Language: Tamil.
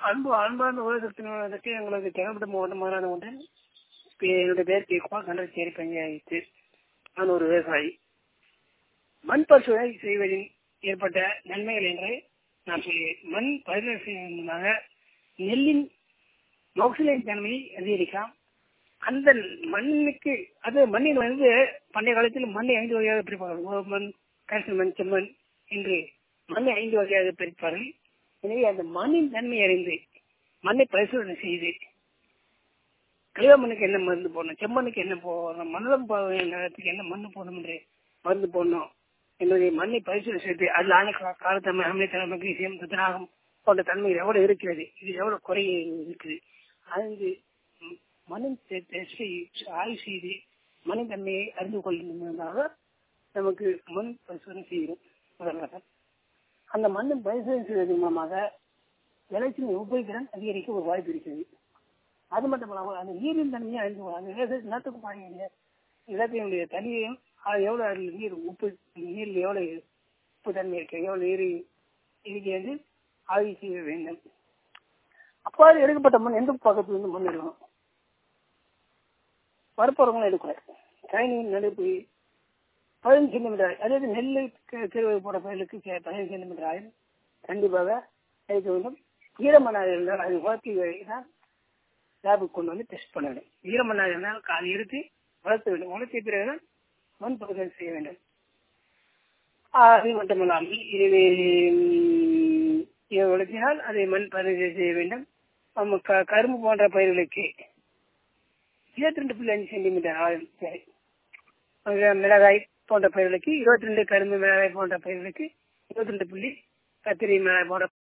அன்பு அன்பார்ந்த உலகத்தினருக்கு எங்களது கிளம்பட்ட மாவட்டம் மாறான ஒன்று என்னுடைய பேர் கேக்குவா கண்டச்சேரி பஞ்சாயத்து நான் ஒரு விவசாயி மண் பரிசோதனை செய்வதில் ஏற்பட்ட நன்மைகள் என்று நான் சொல்கிறேன் மண் பரிசோதனை செய்வதன் மூலமாக நெல்லின் மகசூலின் தன்மையை அதிகரிக்கலாம் அந்த மண்ணுக்கு அது மண்ணின் வந்து பண்டைய காலத்தில் மண்ணை ஐந்து வகையாக பிரிப்பார்கள் மண் கரிசல் மண் செம்மண் என்று மண்ணை ஐந்து வகையாக பிரிப்பார்கள் எனவே அந்த மண்ணின் தன்மை அறிந்து மண்ணை பரிசோதனை செய்து கழிவா மண்ணுக்கு என்ன மருந்து போடணும் செம்மண்ணுக்கு என்ன போடணும் மண்டலம் நேரத்துக்கு என்ன மண்ணு போடணும் என்று மருந்து போடணும் என்பதை மண்ணை பரிசோதனை செய்து அதில் ஆன காலத்தன்மை அமிலத்தன்மை மகிழ்ச்சியம் துத்தநாகம் போன்ற தன்மைகள் எவ்வளவு இருக்கிறது இது எவ்வளவு குறை இருக்குது அது மண்ணின் டெஸ்டை ஆய்வு செய்து மண்ணின் தன்மையை அறிந்து கொள்ளும் நமக்கு மண் பரிசோதனை செய்கிறோம் முதல்வர் அந்த மண்ணின் பரிசோதனை செய்வதன் மூலமாக விளைச்சலின் உபயோகத்திறன் அதிகரிக்க ஒரு வாய்ப்பு இருக்கிறது அது மட்டும் இல்லாமல் அந்த நீரின் தன்மையை அறிந்து அந்த விவசாய நிலத்துக்கு பாருங்க நிலத்தினுடைய தனியையும் அது எவ்வளவு அதில் நீர் உப்பு நீரில் எவ்வளவு உப்பு தன்மை இருக்கு எவ்வளவு நீர் இருக்கிறது ஆய்வு செய்ய வேண்டும் அப்பாறு எடுக்கப்பட்ட மண் எந்த பக்கத்துல இருந்து மண் எடுக்கணும் பருப்பரங்களும் எடுக்கக்கூடாது கைனியின் நடுப்பு பதினஞ்சு சென்டிமீட்டர் அதாவது நெல்லுக்கு திருவை போட பயிலுக்கு பதினஞ்சு சென்டிமீட்டர் ஆயில் கண்டிப்பாக எடுக்க வேண்டும் ஈரமண்ணாக இருந்தால் அது உலர்த்தி தான் லேபுக்கு கொண்டு வந்து டெஸ்ட் பண்ண வேண்டும் ஈரமண்ணாக இருந்தால் அதை எடுத்து வளர்த்த வேண்டும் வளர்த்திய பிறகுதான் மண் பரிசோதனை செய்ய வேண்டும் அது மட்டுமல்லாமல் இதுவே இதை வளர்த்தினால் அதை மண் பரிசோதனை செய்ய வேண்டும் நம்ம கரும்பு போன்ற பயிர்களுக்கு இருபத்தி ரெண்டு புள்ளி அஞ்சு சென்டிமீட்டர் ஆழம் சரி மிளகாய் போன்ற பயிர்களுக்கு இருபத்தி ரெண்டு கரும்பு மிளகாய் போன்ற பயிர்களுக்கு இருபத்தி ரெண்டு புள்ளி கத்திரி மிளகாய் போன்ற